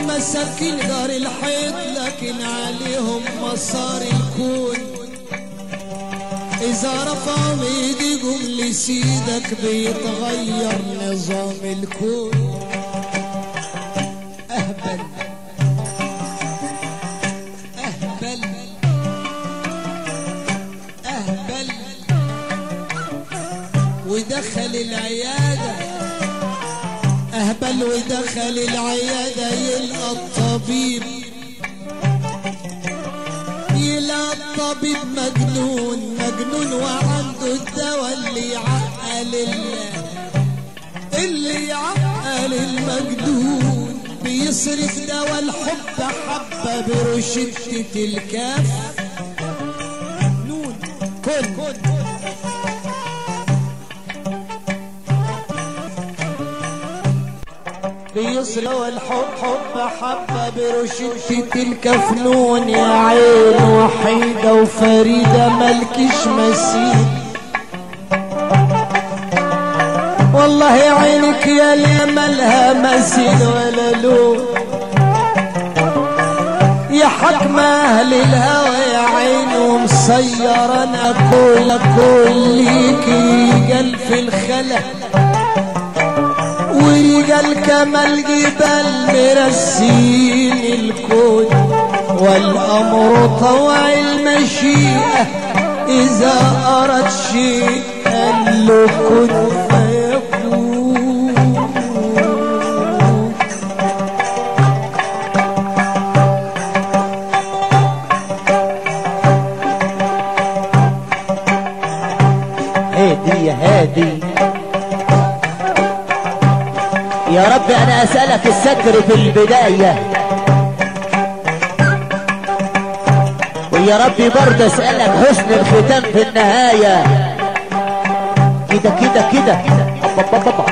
مساكين دار الحيط لكن عليهم مسار الكون إذا رفعوا ايديهم لسيدك بيتغير نظام الكون أهبل أهبل أهبل ودخل العيادة أهبل ودخل العيادة يلقى الطبيب يلقى الطبيب مجنون مجنون وعنده الدواء اللي يعقل ال- اللي يعقل المجنون بيصرف دواء الحب حبة برشدة الكاف نون كل كل بيصلوا الحب حب حبة برشدة الكفنون يا عين وحيدة وفريدة ملكش مثيل والله يا عينك يا ليه ملها مثيل ولا لون يا حكم اهل الهوى يا عين ومصير انا كل كل ليكي رجال في الخلا ورجال كما الجبال مرسين الكون والامر طوع المشيئه اذا اراد شيء قال له كن فيكون هادي يا هادي يا رب انا اسألك الستر في البداية ويا ربي برضه اسألك حسن الختام في النهاية كده كده كده أبا أبا أبا.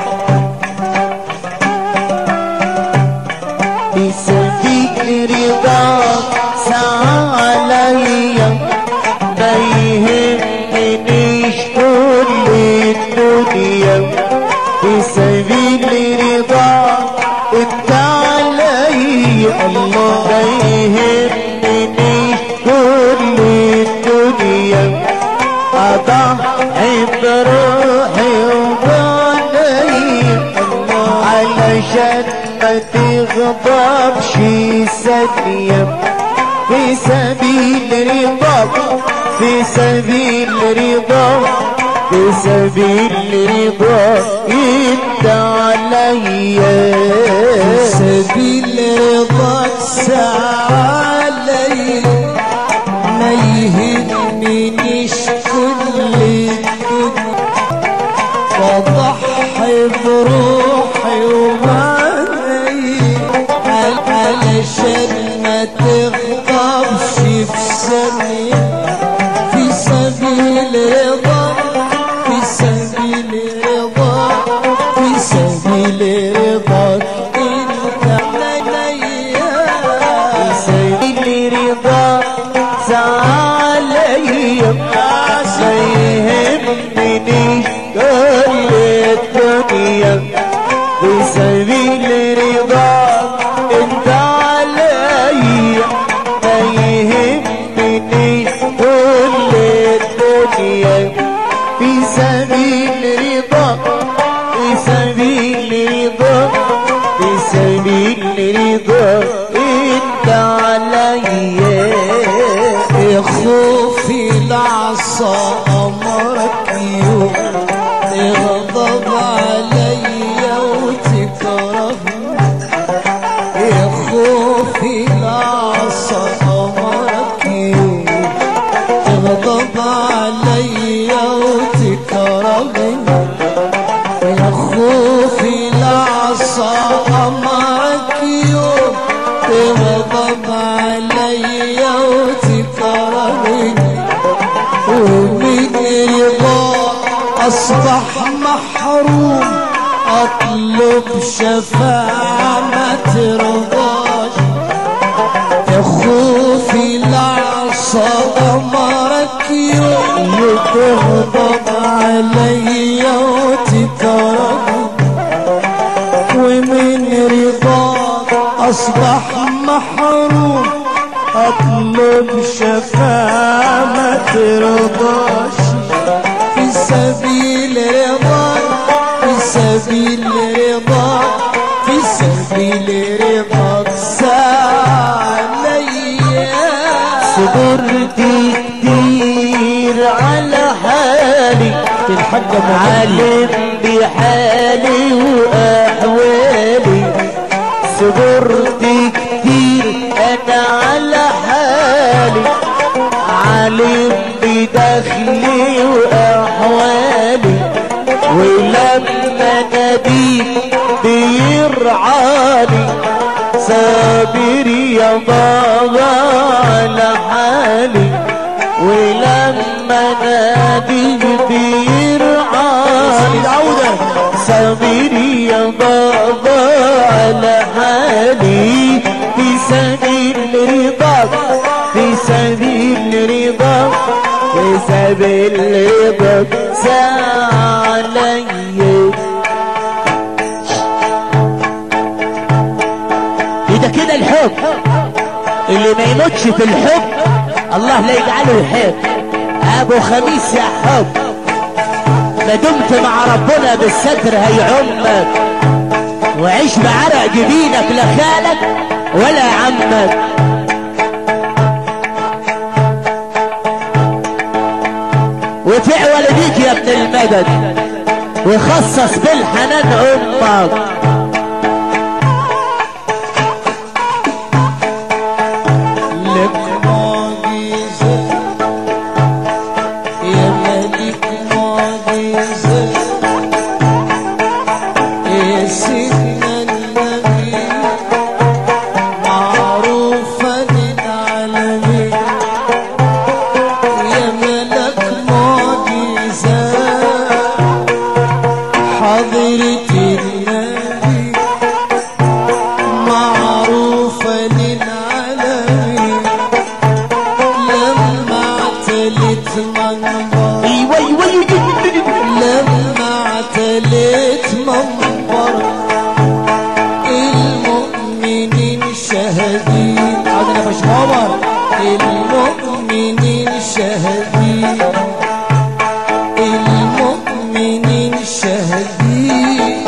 بسبيل رضاك سعى عليا ما يهمنيش كل الدنيا بسبيل رضاك انت عليا الله ما يهمنيش كل الدنيا اضحي بروحي وبعدي علشان ما تغضبش ثانية في سبيل رضاك في سبيل رضاك في سبيل رضاك انت عليا سبيل رضاك سعالي ما يهمنيش كل الدنيا وضحي بروحي ومعني علشان ما تغضبش في ثانية في سبيل رضاك في سبيل رضاك في سبيل رضاك انت عليا سبيل رضاك سعالي ما يهمنيش كل الدنيا بسبيل رضاك انت عليا ما يهمنيش كل الدنيا في سبيل رضاك في سبيل رضاك في سبيل رضاك انت عليا يا خوفي العصا امرك يوم تغضب عليا وتكرهني يا خوفي العصا امرك يوم تغضب عليا وتكرهني يا خوفي العصا امرك يوم تغضب عليا وتكرهني ومن رضا اصبح محروم اطلب شفاعة ما ترضاش يا خوفي العصا امرك يوم تغضب عليا وتكرهني ومن رضاك اصبح محروم اطلب شفاعة ما ترضاش في سبيل رضاك في سبيل رضاك في سبيل رضاك ساليا صبرت كتير على حالي الحاجة عالم بحالي واحوالي صبرت كتير انا على حالي عالم بدخلي واحوالي ولما ناديت بيرعاني صابر يا بابا على حالي ولما ناديت بيرعاني العودة صابر يا بابا على حالي في سبيل رضاك في سبيل رضاك في سبيل رضاك سعلي كده كده الحب اللي ما يموتش في الحب الله لا يجعله يحب ابو خميس يا حب ما دمت مع ربنا بالستر هيعمك وعيش بعرق جبينك لا خالك ولا عمك وفع والديك يا ابن المدد وخصص بالحنان امك لك معجزة يا ملك معجزة يا سيدنا النبي معروفة للعالمين يا ملك معجزة حضرة النبي معروفة للعالمين لما اعتلت منبر ايوه ايوه ايوه لما اعتلت منبر المؤمنين شهدين عندنا مش عمر المؤمنين شهدين المؤمنين شهدين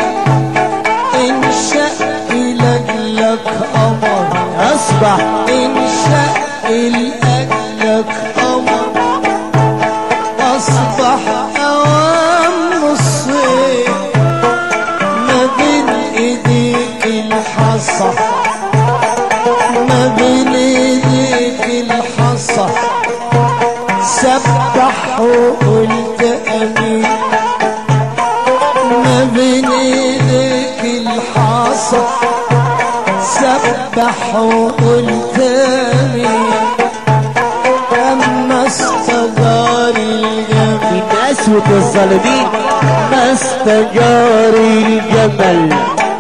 انشأ لك قمر اصبح انشأ لأجلك قمر أصبح أوام الصيف ما بين إيديك الحصى ما بين إيديك الحصى سبح وقلت أمين ما بين إيديك الحصى سبح وقلت أمين أما استجار الجبل من قسوة الظالمين ما استجار الجمل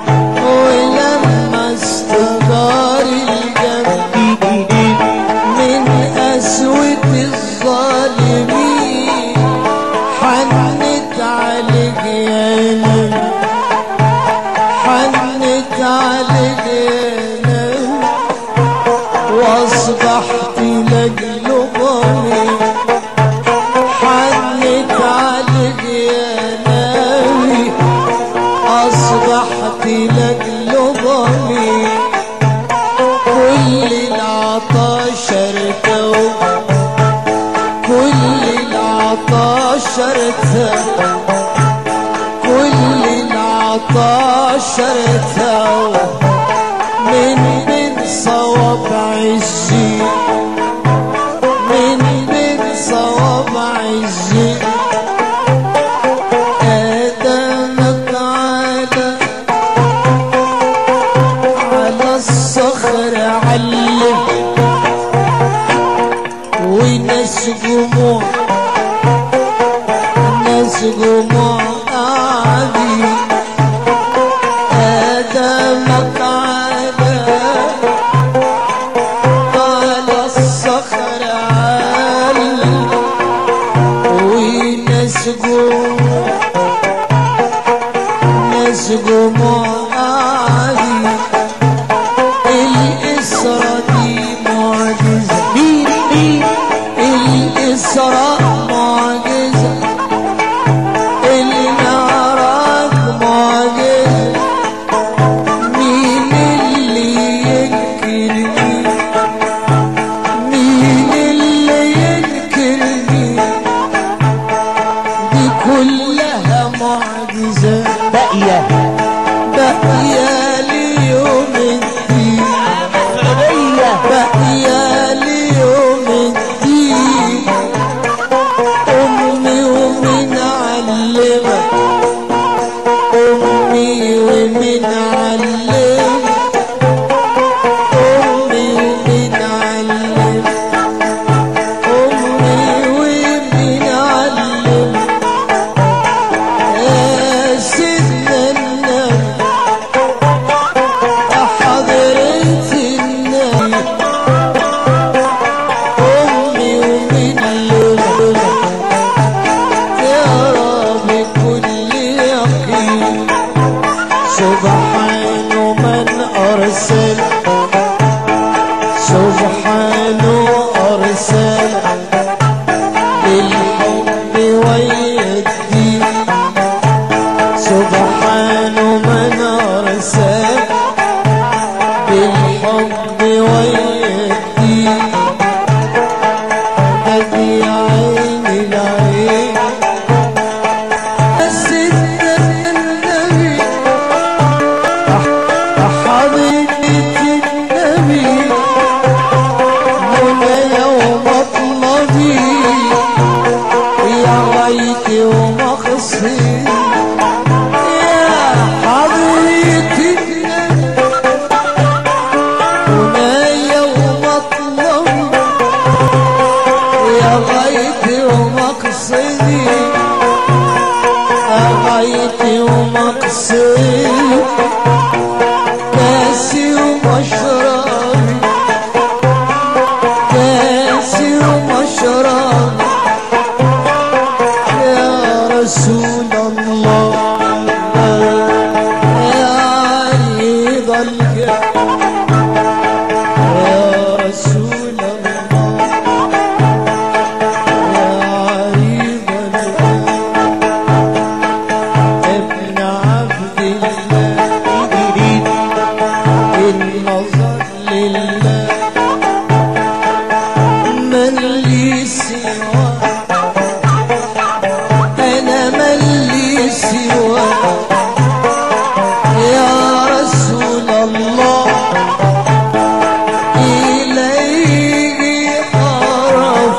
ولما استجار الجبل من قسوة الظالمين حنت عليك يا نبي حنت عليك يا نبي واصبحت لجل ضمير حنت عليك يا نبي اصبحت لجل ضمير كل العطاش ارتوى كل العطاش ارتوى كل العطاش ارتوى من بين صوابع الزين من بين صوابع الزين آدمك على على الصخر علم وناس جموع ناس جموع قاعدين آدمك أرسل سبحانه أرسل بالحب ويدي سبحانه من أرسل بالحب ويدي هدي عيني العين سيدنا النبي حبيبة النبي منى ومطلبي يا غايتي ومقصدي يا حبيبة النبي منى ومطلبي يا غايتي ومقصدي يا غايتي ومقصدي كاسي ومشربي كاسي ومشربي يا رسول الله يا عريض الجاه يا رسول الله يا عريض الجاه ابن عبد الله النظر لله من لي سوى أنا من لي سوى يا رسول الله إليه أرف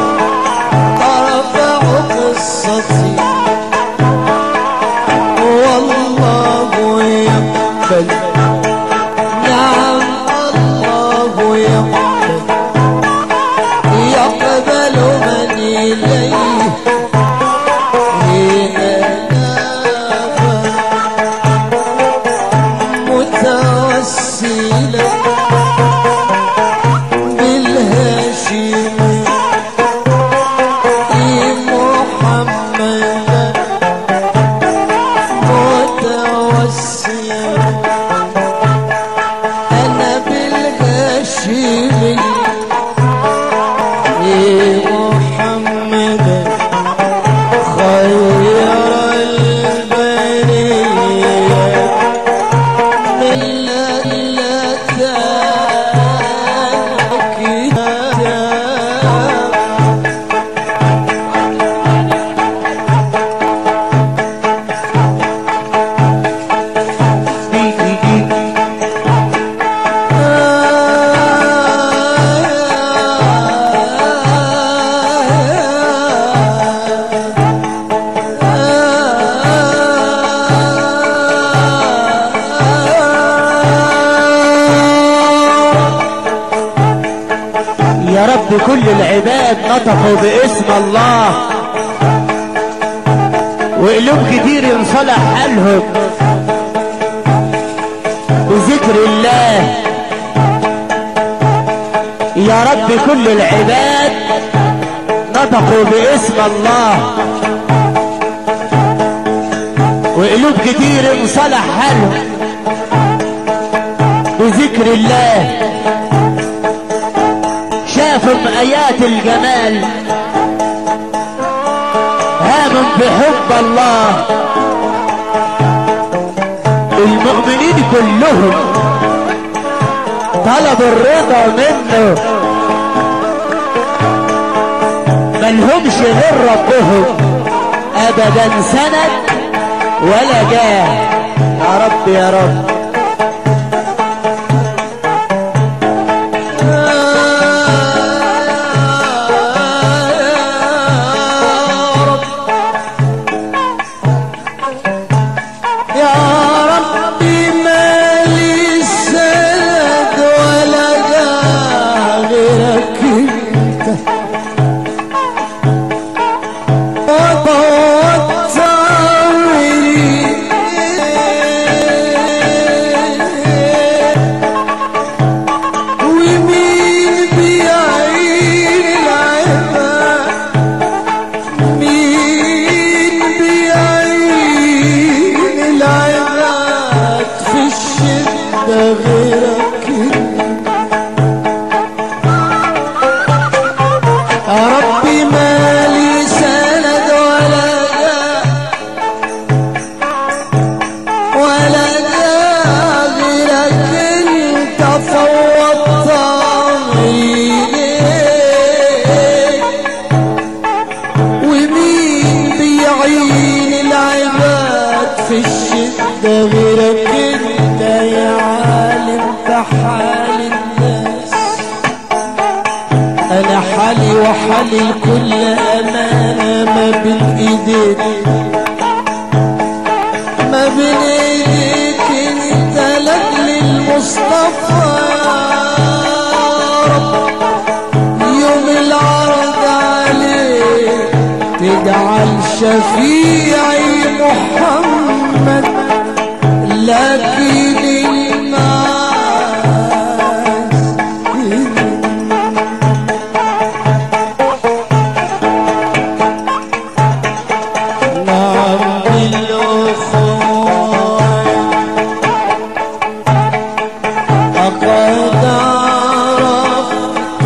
أرفع قصتي والله يقبل نعم الله يقبل يقبل من إليه أنابا متوسلا بالهاشم محمدا متوسلا أنا بالهاشم محمد خير البرية يا رب كل العباد نطقوا باسم الله وقلوب كتير انصلح حالهم بذكر الله يا رب كل العباد نطقوا باسم الله وقلوب كتير انصلح حالهم بذكر الله شافوا آيات الجمال هاموا بحب الله المؤمنين كلهم طلبوا الرضا منه ملهمش غير ربهم ابدا سند ولا جاه يا رب يا رب يا ربي ما لي سند ولا غيرك انت ومين بيعين العباد مين بيعين العباد في الشدة غيرك اجعل الكل امانة ما بين ايديك ما بين ايديك انت لاجل المصطفى يا رب يوم العرض عليك تجعل شفيعي محمد لكن الناس نعم بالأخوة لقد عرفت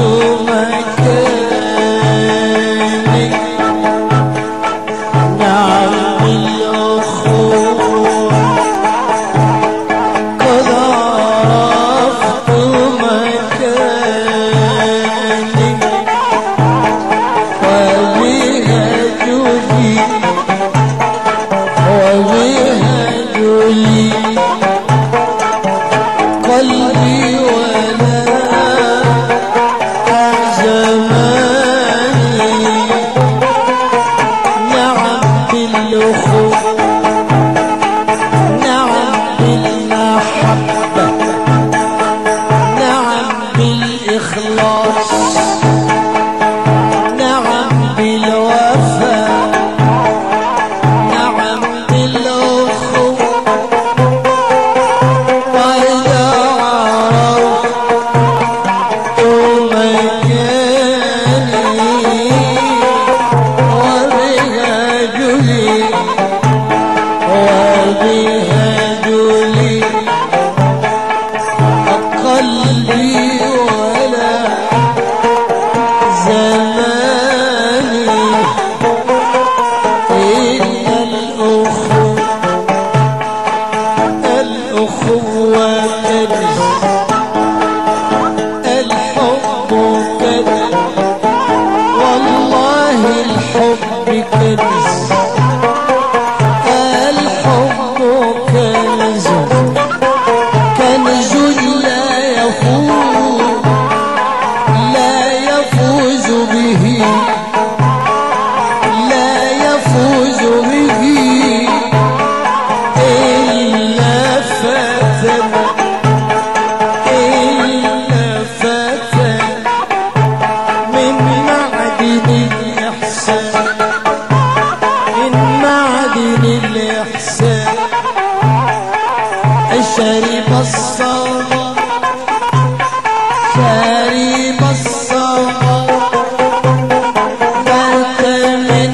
مكانك نعم بالأخوة قد عرفت مكانك وبها جدي وبها جلي قلبي ولا زماني نعم بالأخو نعم بالمحبة نعم بالإخلاص نعم بالوفاء نعم بالأخوة وإذا عرفت مكاني وبها جلي وبها جلي قلبي ولا زماني إن الأخوة الأخوة كنز الحب كنز والله الحب كنز الحب كنز كنز لا يفوز لا يفوز به لا يفوز به إلا فتى إلا فتى من معدن الإحسان من معدن الإحسان شرب الصبر شرب الصبر مات من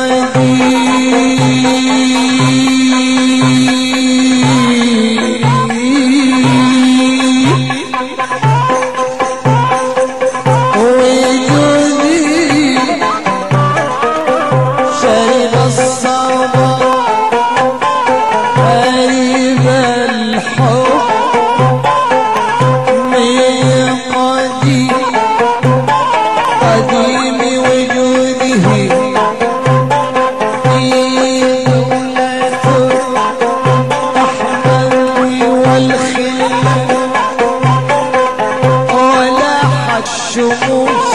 قديم وجودي شرب الصبر غريب الحب من قديم قديم وجوده في دولة الأحمر والخلة ولاحت شموس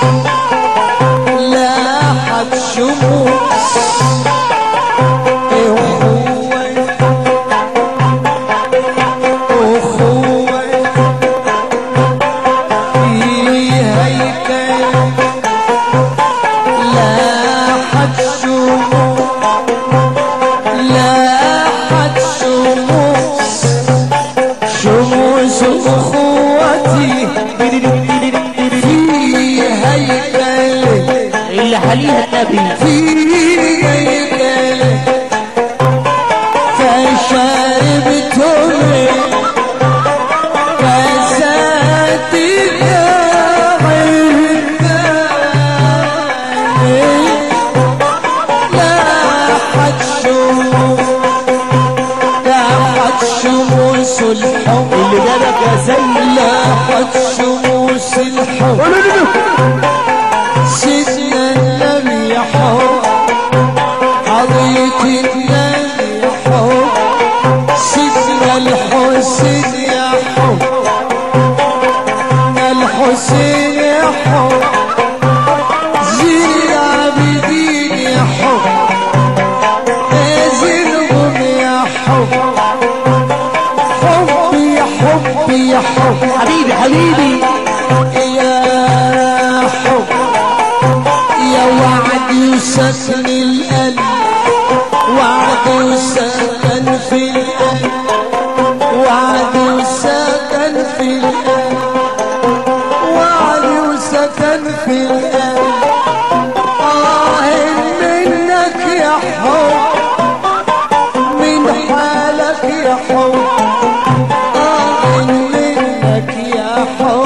لاحت شموس أخوة أخوة في هيكل لاحت شموس لاحت شموس شموس أخوتي في هيكل اللي حليها النبي في هيكل فشربتم كاسات لاحت شموس لاحت شموس الحب اللي جابك يا سيد لاحت شموس الحب سيدنا النبي حب عضية النبي حب سيدنا الحسين يا حب الحسين يا حب يا حب حبيبي حبيبي يا حب يا وعد يسكن القلب وعد يسكن في القلب وعد يسكن في القلب وعد يسكن في القلب آه منك يا حب من حالك يا حب آه منك يا حب